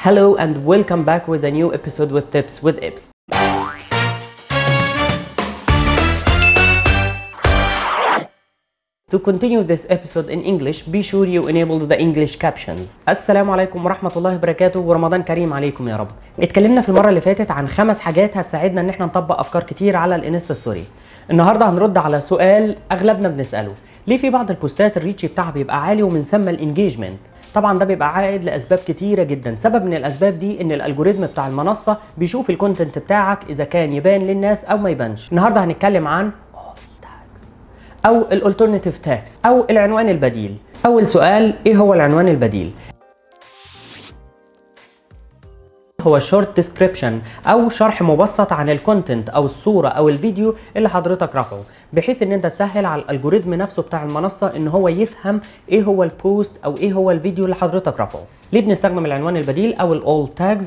Hello and welcome back with a new episode with Tips with Ibs. To continue this episode in English, be sure you enable the English captions. السلام عليكم ورحمة الله وبركاته ورمضان كريم عليكم يا رب. اتكلمنا في المرة اللي فاتت عن خمس حاجات هتساعدنا ان احنا نطبق افكار كتير على الانستا ستوري. النهارده هنرد على سؤال اغلبنا بنسأله، ليه في بعض البوستات الريتش بتاعها بيبقى عالي ومن ثم الانجيجمنت؟ طبعا ده بيبقى عائد لاسباب كتيره جدا سبب من الاسباب دي ان الالجوريزم بتاع المنصه بيشوف الكونتنت بتاعك اذا كان يبان للناس او ما يبانش النهارده هنتكلم عن او الالترناتيف تاكس او العنوان البديل اول سؤال ايه هو العنوان البديل هو شورت ديسكريبشن او شرح مبسط عن الكونتنت او الصوره او الفيديو اللي حضرتك رافعه بحيث ان انت تسهل على الالجوريزم نفسه بتاع المنصه ان هو يفهم ايه هو البوست او ايه هو الفيديو اللي حضرتك رافعه ليه بنستخدم العنوان البديل او الاول تاجز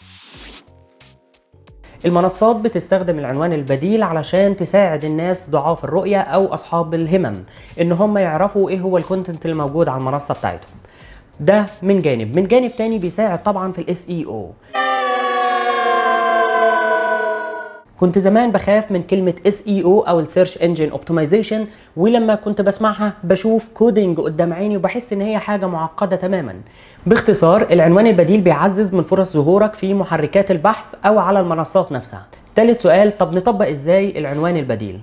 المنصات بتستخدم العنوان البديل علشان تساعد الناس ضعاف الرؤية أو أصحاب الهمم إن هم يعرفوا إيه هو الكونتنت اللي موجود على المنصة بتاعتهم ده من جانب من جانب تاني بيساعد طبعا في الاس اي او كنت زمان بخاف من كلمة اس اي او او السيرش انجن اوبتمايزيشن ولما كنت بسمعها بشوف كودينج قدام عيني وبحس ان هي حاجة معقدة تماما باختصار العنوان البديل بيعزز من فرص ظهورك في محركات البحث او على المنصات نفسها ثالث سؤال طب نطبق ازاي العنوان البديل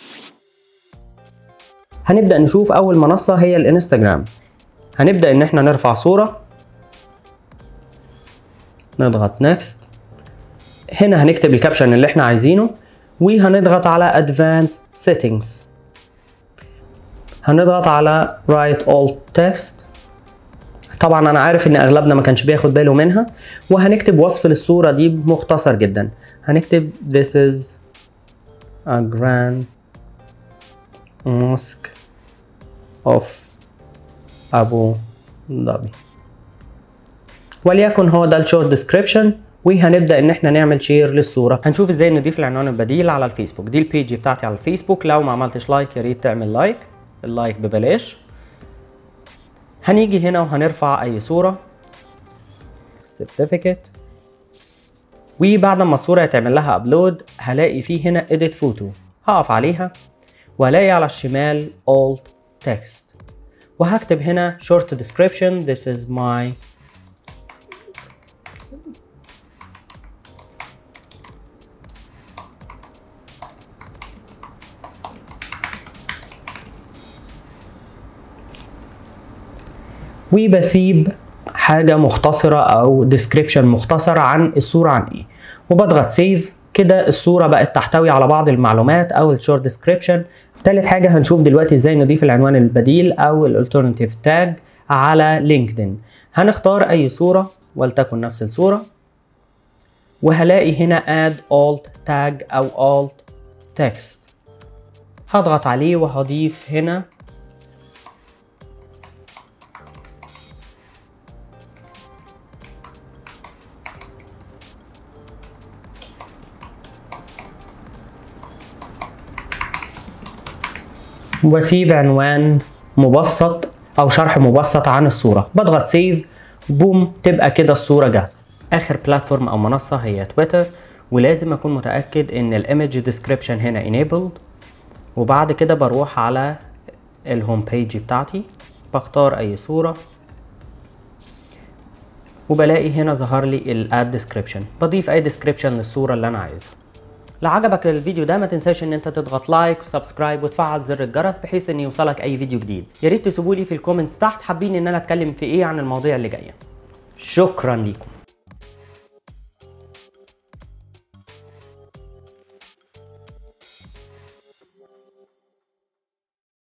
هنبدأ نشوف اول منصة هي الانستجرام هنبدأ ان احنا نرفع صورة نضغط نيكست هنا هنكتب الكابشن اللي احنا عايزينه وهنضغط على Advanced Settings هنضغط على Write All Text طبعا انا عارف ان اغلبنا ما كانش بياخد باله منها وهنكتب وصف للصورة دي مختصر جدا هنكتب This is a grand mosque of Abu Dhabi وليكن هو ده الشورت ديسكريبشن وهنبدا ان احنا نعمل شير للصوره هنشوف ازاي نضيف العنوان البديل على الفيسبوك دي البيج بتاعتي على الفيسبوك لو ما عملتش لايك يا ريت تعمل لايك اللايك ببلاش هنيجي هنا وهنرفع اي صوره certificate وبعد ما الصوره يتعمل لها ابلود هلاقي فيه هنا edit photo هقف عليها وهلاقي على الشمال alt text وهكتب هنا short description this is my وبسيب حاجة مختصرة أو ديسكريبشن مختصر عن الصورة عن إيه وبضغط سيف كده الصورة بقت تحتوي على بعض المعلومات أو الشورت ديسكريبشن تالت حاجة هنشوف دلوقتي إزاي نضيف العنوان البديل أو الالترناتيف تاج على لينكدين هنختار أي صورة ولتكن نفس الصورة وهلاقي هنا add alt tag أو alt text هضغط عليه وهضيف هنا واسيب عنوان مبسط او شرح مبسط عن الصوره بضغط سيف بوم تبقى كده الصوره جاهزه اخر بلاتفورم او منصه هي تويتر ولازم اكون متاكد ان الايمج ديسكريبشن هنا enabled وبعد كده بروح على الهوم بيج بتاعتي بختار اي صوره وبلاقي هنا ظهر لي الاد ديسكريبشن بضيف اي ديسكريبشن للصوره اللي انا عايزها لو عجبك الفيديو ده ما تنساش ان انت تضغط لايك وسبسكرايب وتفعل زر الجرس بحيث ان يوصلك اي فيديو جديد يا ريت تسيبوا لي في الكومنتس تحت حابين ان انا اتكلم في ايه عن المواضيع اللي جايه شكرا ليكم